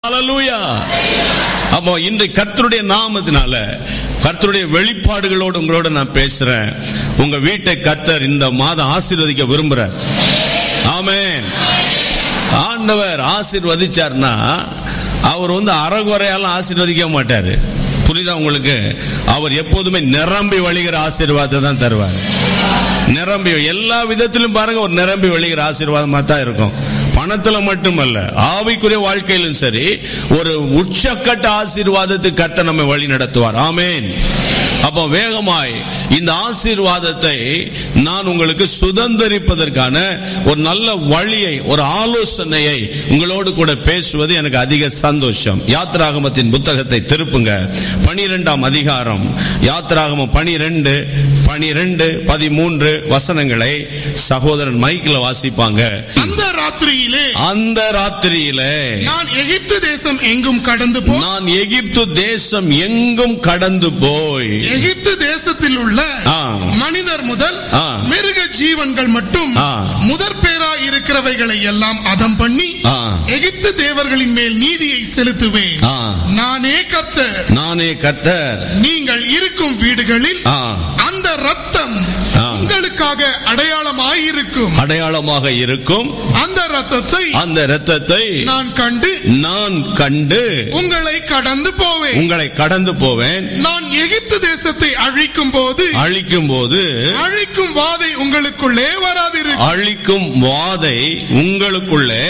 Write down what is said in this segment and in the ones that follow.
ஹalleluya அப்போ இன்று கர்த்தருடைய நாமத்தினால கர்த்தருடைய வெளிப்பாடுகளோடு உங்களோட நான் பேசுறேன் உங்க வீட்டை கர்த்தர் இந்த மாதம் ஆசீர்வதிக்க விரும்புறார் ஆமென் ஆண்டவர் ஆசீர்வதிச்சார்னா அவர் வந்து அறகுறையால ஆசீர்வதிக்க மாட்டாரு புரியுதா உங்களுக்கு அவர் எப்போதுமே நிரம்பி வழிகிற ஆசீர்வாதத்தை தான் தருவார் நிரம்பி எல்லா விதத்திலும் பாருங்க ஒரு நிரம்பி வழிகிற ஆசீர்வாதமா தான் இருக்கும் பணத்துல மட்டுமல்ல ஆவிக்குரிய வாழ்க்கையிலும் சரி ஒரு உச்சக்கட்ட ஆசீர்வாதத்துக்கு கர்த்தர் நம்மை வழி நடத்துவார் ஆமென் அப்போ வேகமாய் இந்த ஆசீர்வாதத்தை நான் உங்களுக்கு சுதந்திரிப்பதற்கான ஒரு நல்ல வழியை ஒரு ஆலோசனையை உங்களோடு கூட பேசுவது எனக்கு அதிக சந்தோஷம் யாத்ராகமத்தின் புத்தகத்தை திருப்புங்க பனிரெண்டாம் அதிகாரம் யாத்ராகமம் பனிரெண்டு பனிரெண்டு பதிமூன்று வசனங்களை சகோதரன் மைக்கில் வாசிப்பாங்க அந்த ராத்திரியிலே அந்த ராத்திரியிலே நான் எகிப்து தேசம் எங்கும் கடந்து போ நான் எகிப்து தேசம் எங்கும் கடந்து போய் எகிப்து தேசத்தில் உள்ள ஆ. மனிதர் முதல் ஆ. மிருக ஜீவன்கள் மட்டும் ஆ. முதற் பேரா இருக்கிறவைகளை எல்லாம் அதம் பண்ணி ஆ. எகிப்து தேவர்களின் மேல் நீதியை செலுத்துவேன் ஆ. நானே கர்த்தர் நானே கர்த்தர் நீங்கள் இருக்கும் வீடுகளில் ஆ. அந்த ரத்தம் ஆ. உங்களுக்காக அடையாளமாயிருக்கும் அடையாளமாக இருக்கும் அந்த ரத்தத்தை அந்த இரத்தத்தை நான் கண்டு நான் கண்டு உங்களை கடந்து போவேன் உங்களை கடந்து போவேன் நான் எகிப்து தேசத்தை அழிக்கும் போது அழிக்கும் போது அழிக்கும் வாதை உங்களுக்குள்ளே வராதிருக்கும் அழிக்கும் வாதை உங்களுக்குள்ளே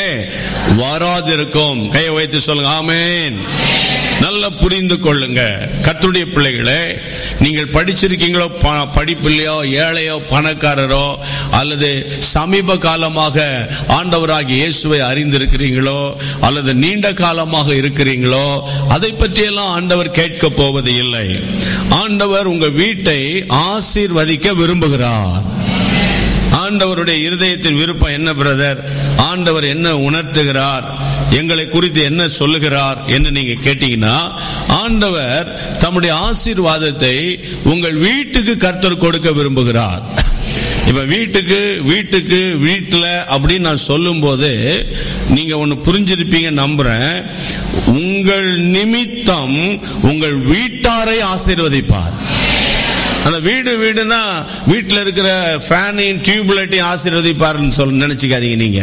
வராதிருக்கும் கையை வைத்து சொல்லுங்க ஆமென் நல்லா புரிந்து கொள்ளுங்க கர்த்தருடைய பிள்ளைகளே நீங்கள் படிச்சிருக்கீங்களோ ப- படிப்பில்லையோ ஏழையோ பணக்காரரோ அல்லது சமீப காலமாக ஆண்டவராகிய இயேசுவை அறிந்திருக்கிறீங்களோ அல்லது நீண்ட காலமாக இருக்கிறீங்களோ அதை பற்றியெல்லாம் ஆண்டவர் கேட்க போவது இல்லை ஆண்டவர் உங்க வீட்டை ஆசீர்வதிக்க விரும்புகிறார் ஆண்டவருடைய இருதயத்தின் விருப்பம் என்ன பிரதர் ஆண்டவர் என்ன உணர்த்துகிறார் எங்களை குறித்து என்ன சொல்லுகிறார் என்று நீங்க கேட்டீங்கன்னா ஆண்டவர் தம்முடைய ஆசீர்வாதத்தை உங்கள் வீட்டுக்கு கர்த்தர் கொடுக்க விரும்புகிறார் இப்ப வீட்டுக்கு வீட்டுக்கு வீட்டுல அப்படின்னு நான் சொல்லும் போது நீங்க ஒன்னு புரிஞ்சிருப்பீங்க நம்புறேன் உங்கள் நிமித்தம் உங்கள் வீட்டாரை ஆசீர்வதிப்பார் அந்த வீடு வீடுனா வீட்டுல இருக்கிற ஃபேனையும் டியூப்லைட்டையும் ஆசீர்வதிப்பாருன்னு சொல்ல நினைச்சுக்காதீங்க நீங்க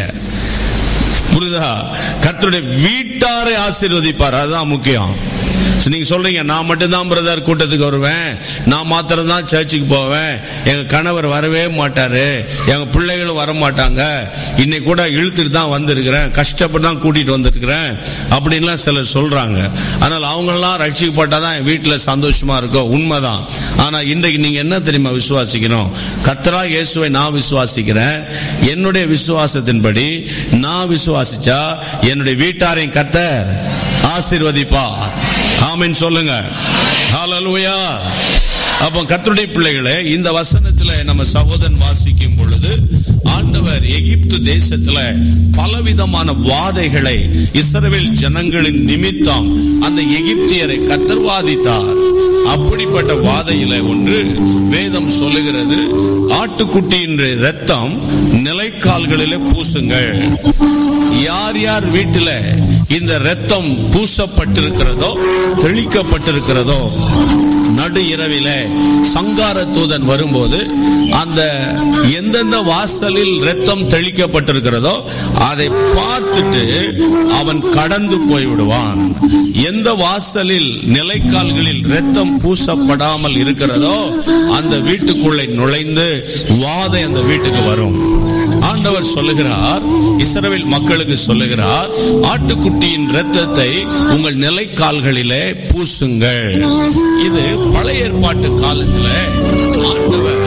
புரியுதா கர்த்தருடைய வீட்டாரை ஆசீர்வதிப்பார் அதுதான் முக்கியம் சரி, நீங்க சொல்றீங்க நான் மட்டும்தான் பிரதர் கூட்டத்துக்கு வருவேன் நான் மாத்திரம் தான் சர்ச்சுக்கு போவேன் எங்க கணவர் வரவே மாட்டாரு எங்க பிள்ளைகளும் வர மாட்டாங்க இன்னைக்கு கூட இழுத்துட்டு தான் வந்திருக்கிறேன் கஷ்டப்பட்டு தான் கூட்டிட்டு வந்திருக்கிறேன் அப்படின்லாம் சிலர் சொல்றாங்க ஆனால் அவங்கெல்லாம் ரட்சிக்கப்பட்டாதான் என் வீட்டுல சந்தோஷமா இருக்கும் உண்மைதான் ஆனா இன்றைக்கு நீங்க என்ன தெரியுமா விசுவாசிக்கணும் கத்தரா இயேசுவை நான் விசுவாசிக்கிறேன் என்னுடைய விசுவாசத்தின்படி நான் விசுவாசிச்சா என்னுடைய வீட்டாரையும் கத்தர் ஆசீர்வதிப்பார் ஆமென் சொல்லுங்க ஹalleluya அப்போ கர்த்தருடைய பிள்ளைகளே இந்த வசனத்துல நம்ம சகோதரன் வாசிக்கும் பொழுது ஆண்டவர் எகிப்து தேசத்துல பலவிதமான வாதைகளை இஸ்ரவேல் ஜனங்களின் நிமித்தம் அந்த எகிப்தியரை கத்தர்வாதித்தார் அப்படிப்பட்ட வாதையில ஒன்று வேதம் சொல்லுகிறது ஆட்டுக்குட்டியின் ரத்தம் நிலைக்கால்களிலே பூசுங்கள் யார் யார் வீட்டில இந்த ரத்தம் பூசப்பட்டிருக்கிறதோ தெளிக்கப்பட்டிருக்கிறதோ நடு இரவிலே சங்கார தூதன் வரும்போது அந்த எந்தெந்த வாசலில் ரத்தம் தெளிக்கப்பட்டிருக்கிறதோ அதை பார்த்துட்டு அவன் கடந்து போய்விடுவான் எந்த வாசலில் நிலைக்கால்களில் ரத்தம் பூசப்படாமல் இருக்கிறதோ அந்த வீட்டுக்குள்ளே நுழைந்து வாதை அந்த வீட்டுக்கு வரும் ஆண்டவர் சொல்லுகிறார் இஸ்ரவேல் மக்களுக்கு சொல்லுகிறார் ஆட்டுக்குட்டியின் இரத்தத்தை உங்கள் நிலைக்கால்களிலே பூசுங்கள் இது பழைய ஏற்பாட்டு காலத்துல ஆண்டவர்